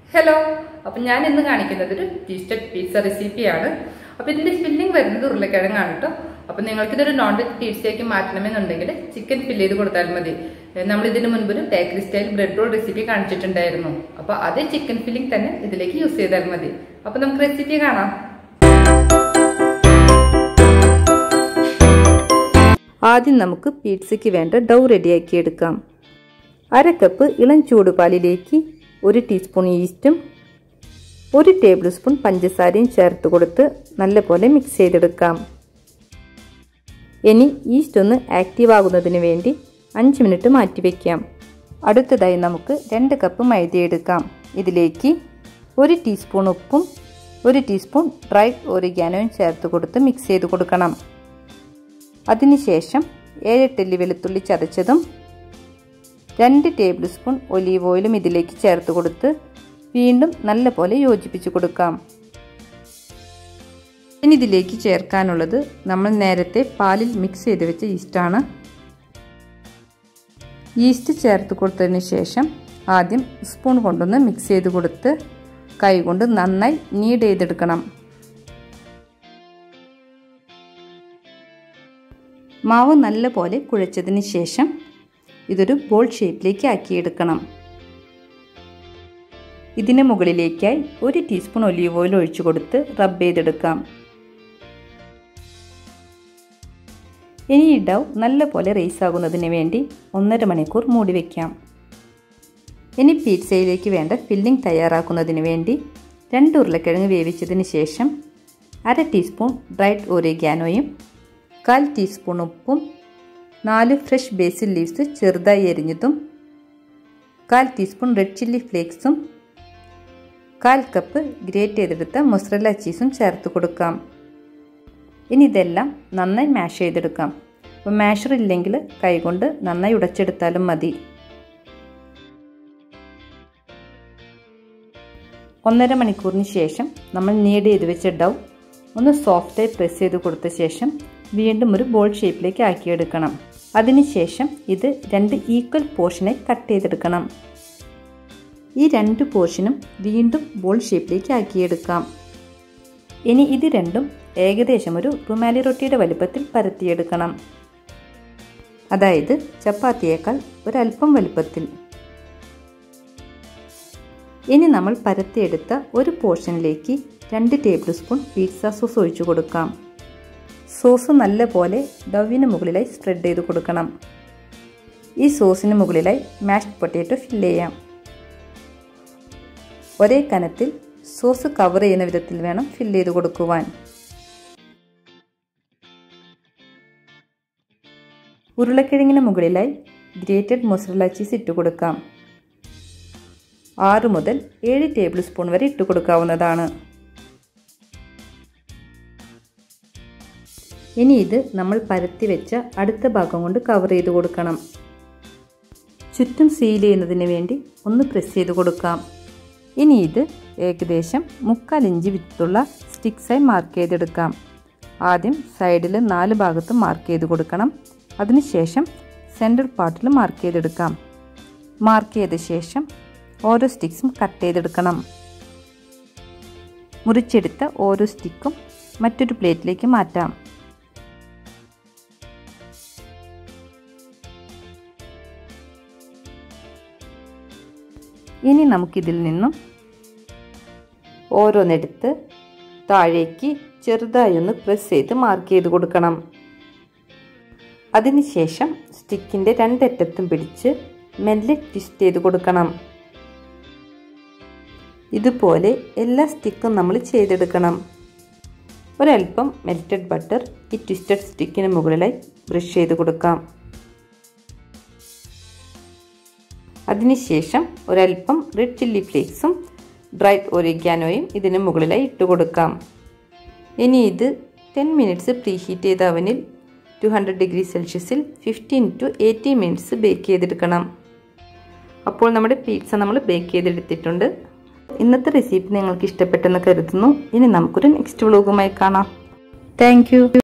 hello അപ്പം ഞാൻ ഇന്ന് കാണിക്കുന്നത് ഒരു ട്വിസ്റ്റഡ് പിസ്സ റെസിപ്പിയാണ് അപ്പം ഇതിന്റെ ഫില്ലിംഗ് വരുന്നത് ഉരുളക്കിഴങ്ങാണ് കേട്ടോ അപ്പം നിങ്ങൾക്ക് ഇതൊരു നോൺ വെജ് പിസ്സയ്ക്ക് മാറ്റണമെന്നുണ്ടെങ്കിൽ ചിക്കൻ ഫില്ല് ചെയ്ത് കൊടുത്താൽ മതി ഏ, നമ്മൾ ഇതിന് മുൻപ് ഒരു bakery style bread roll recipe കാണിച്ചിട്ടുണ്ടായിരുന്നു അപ്പോൾ അതേ ചിക്കൻ ഫില്ലിംഗ് തന്നെ ഇതിലേക്ക് യൂസ് ചെയ്താൽ മതി അപ്പം നമുക്ക് റെസിപ്പി കാണാം ആദ്യം നമുക്ക് പിസ്സയ്ക്ക് വേണ്ട ഡൗ റെഡിയാക്കി എടുക്കാം അര കപ്പ് ഇളം ചൂടുപാലിലേക്ക് ഒരു ടീസ്പൂൺ ഈസ്റ്റും ഒരു ടേബിൾ സ്പൂൺ പഞ്ചസാരയും ചേർത്ത് കൊടുത്ത് നല്ലപോലെ മിക്സ് ചെയ്തെടുക്കാം ഇനി ഈസ്റ്റ് ഒന്ന് ആക്റ്റീവ് ആകുന്നതിന് വേണ്ടി അഞ്ച് മിനിറ്റ് മാറ്റി വയ്ക്കാം അടുത്തതായി നമുക്ക് രണ്ട് കപ്പ് മൈദ എടുക്കാം ഇതിലേക്ക് ഒരു ടീസ്പൂൺ ഉപ്പും ഒരു ടീസ്പൂൺ ഡ്രൈ ഒറിഗാനോയും ചേർത്ത് കൊടുത്ത് മിക്സ് ചെയ്ത് കൊടുക്കണം അതിനുശേഷം ഏഴെട്ടല്ലി വെളുത്തുള്ളി ചതച്ചതും രണ്ട് ടേബിൾ സ്പൂൺ ഒലീവ് ഓയിലും ഇതിലേക്ക് ചേർത്ത് കൊടുത്ത് വീണ്ടും നല്ലപോലെ യോജിപ്പിച്ച് കൊടുക്കാം ഇനി ഇതിലേക്ക് ചേർക്കാനുള്ളത് നമ്മൾ നേരത്തെ പാലിൽ മിക്സ് ചെയ്ത് വെച്ച ഈസ്റ്റാണ് ഈസ്റ്റ് ചേർത്ത് കൊടുത്തതിന് ശേഷം ആദ്യം സ്പൂൺ കൊണ്ടൊന്ന് മിക്സ് ചെയ്ത് കൊടുത്ത് കൈകൊണ്ട് നന്നായി നീഡ് ചെയ്തെടുക്കണം മാവ് നല്ലപോലെ കുഴച്ചതിന് ശേഷം ഇതൊരു ബോൾ ഷേപ്പിലേക്ക് ആക്കിയെടുക്കണം ഇതിന് മുകളിലേക്കായി ഒരു ടീസ്പൂൺ ഒലീവ് ഓയിൽ ഒഴിച്ചു കൊടുത്ത് റബ്ബ് ചെയ്തെടുക്കാം ഇനി ഈ ഡവ് നല്ലപോലെ റേസ് ആകുന്നതിന് വേണ്ടി ഒന്നര മണിക്കൂർ മൂടി വയ്ക്കാം ഇനി പിസ്സയിലേക്ക് വേണ്ട ഫില്ലിംഗ് തയ്യാറാക്കുന്നതിന് വേണ്ടി രണ്ട് ഉരുളക്കിഴങ്ങ് വേവിച്ചതിന് ശേഷം അര ടീസ്പൂൺ ഡ്രൈഡ് ഒറിഗാനോയും കാൽ ടീസ്പൂൺ ഉപ്പും നാല് ഫ്രഷ് ബേസിൽ ലീവ്സ് ചെറുതായി എരിഞ്ഞതും കാൽ ടീസ്പൂൺ റെഡ് ചില്ലി ഫ്ലേക്സും കാൽ കപ്പ് ഗ്രേറ്റ് ചെയ്തെടുത്ത മൊസറല്ല ചീസും ചേർത്ത് കൊടുക്കാം ഇനി ഇതെല്ലാം നന്നായി മാഷ് ചെയ്തെടുക്കാം അപ്പോൾ മാഷർ ഇല്ലെങ്കിൽ കൈകൊണ്ട് നന്നായി ഉടച്ചെടുത്താലും മതി ഒന്നര മണിക്കൂറിന് ശേഷം നമ്മൾ നീഡ് ചെയ്ത് വെച്ച ഡവ് ഒന്ന് സോഫ്റ്റായി പ്രസ് ചെയ്ത് കൊടുത്ത ശേഷം വീണ്ടും ഒരു ബോൾ ഷേപ്പിലേക്ക് ആക്കിയെടുക്കണം അതിനുശേഷം ഇത് രണ്ട് ഈക്വൽ പോർഷനായി കട്ട് ചെയ്തെടുക്കണം ഈ രണ്ട് പോർഷനും വീണ്ടും ബോൾ ഷേപ്പിലേക്ക് ആക്കിയെടുക്കാം ഇനി ഇത് രണ്ടും ഏകദേശം ഒരു റുമാലി റൊട്ടിയുടെ വലുപ്പത്തിൽ പരത്തിയെടുക്കണം അതായത് ചപ്പാത്തിയേക്കാൾ ഒരല്പം വലുപ്പത്തിൽ ഇനി നമ്മൾ പരത്തിയെടുത്ത ഒരു പോർഷനിലേക്ക് രണ്ട് ടേബിൾ സ്പൂൺ പിസ്സ സോസ് ഒഴിച്ചു കൊടുക്കാം സോസ് നല്ലപോലെ ഡവിന് മുകളിലായി സ്പ്രെഡ് ചെയ്ത് കൊടുക്കണം ഈ സോസിന് മുകളിലായി മാഷ്ഡ് പൊട്ടാറ്റോ ഫില്ല് ചെയ്യാം ഒരേ കനത്തിൽ സോസ് കവർ ചെയ്യുന്ന വിധത്തിൽ വേണം ഫില്ല് ചെയ്ത് കൊടുക്കുവാൻ ഉരുളക്കിഴങ്ങിന് മുകളിലായി ഗ്രേറ്റഡ് മൊസറല ചീസ് ഇട്ട് കൊടുക്കാം ആറ് മുതൽ ഏഴ് ടേബിൾ സ്പൂൺ വരെ ഇട്ട് കൊടുക്കാവുന്നതാണ് ഇനി ഇത് നമ്മൾ പരത്തി വെച്ച അടുത്ത ഭാഗം കൊണ്ട് കവർ ചെയ്ത് കൊടുക്കണം ചുറ്റും സീൽ ചെയ്യുന്നതിന് വേണ്ടി ഒന്ന് പ്രസ് ചെയ്ത് കൊടുക്കാം ഇനി ഇത് ഏകദേശം മുക്കാൽ ഇഞ്ച് വിത്തുള്ള സ്റ്റിക്സായി മാർക്ക് ചെയ്തെടുക്കാം ആദ്യം സൈഡിൽ നാല് ഭാഗത്തും മാർക്ക് ചെയ്ത് കൊടുക്കണം അതിനുശേഷം സെൻട്രൽ പാർട്ടിൽ മാർക്ക് ചെയ്തെടുക്കാം മാർക്ക് ചെയ്ത ശേഷം ഓരോ സ്റ്റിക്സും കട്ട് ചെയ്തെടുക്കണം മുറിച്ചെടുത്ത ഓരോ സ്റ്റിക്കും മറ്റൊരു പ്ലേറ്റിലേക്ക് മാറ്റാം ഇനി നമുക്കിതിൽ നിന്നും ഓരോന്നെടുത്ത് താഴേക്ക് ചെറുതായി ഒന്ന് പ്രസ് ചെയ്ത് മാർക്ക് ചെയ്ത് കൊടുക്കണം അതിനുശേഷം സ്റ്റിക്കിൻ്റെ രണ്ടറ്റത്തും പിടിച്ച് മെല്ലെ ട്വിസ്റ്റ് ചെയ്ത് കൊടുക്കണം ഇതുപോലെ എല്ലാ സ്റ്റിക്കും നമ്മൾ ചെയ്തെടുക്കണം ഒരൽപ്പം മെൽറ്റഡ് ബട്ടർ ഈ ട്വിസ്റ്റഡ് സ്റ്റിക്കിന് മുകളിലായി ബ്രഷ് ചെയ്ത് കൊടുക്കാം അതിനുശേഷം ഒരൽപ്പം റെഡ് ചില്ലി ഫ്ലേക്സും ഡ്രൈഡ് ഒറിഗാനോയും ഇതിന് മുകളിലായി ഇട്ട് കൊടുക്കാം ഇനി ഇത് ടെൻ മിനിറ്റ്സ് പ്രീ ഹീറ്റ് ചെയ്ത അവനിൽ ടു ഹൺഡ്രഡ് ഡിഗ്രി സെൽഷ്യസിൽ fifteen to eighty minutes bake ചെയ്തെടുക്കണം അപ്പോൾ നമ്മുടെ പിസ്സ നമ്മൾ ബേക്ക് ചെയ്തെടുത്തിട്ടുണ്ട് ഇന്നത്തെ റെസിപ്പി നിങ്ങൾക്ക് ഇഷ്ടപ്പെട്ടെന്ന് കരുതുന്നു ഇനി നമുക്കൊരു നെക്സ്റ്റ് വ്ലോഗുമായി കാണാം താങ്ക്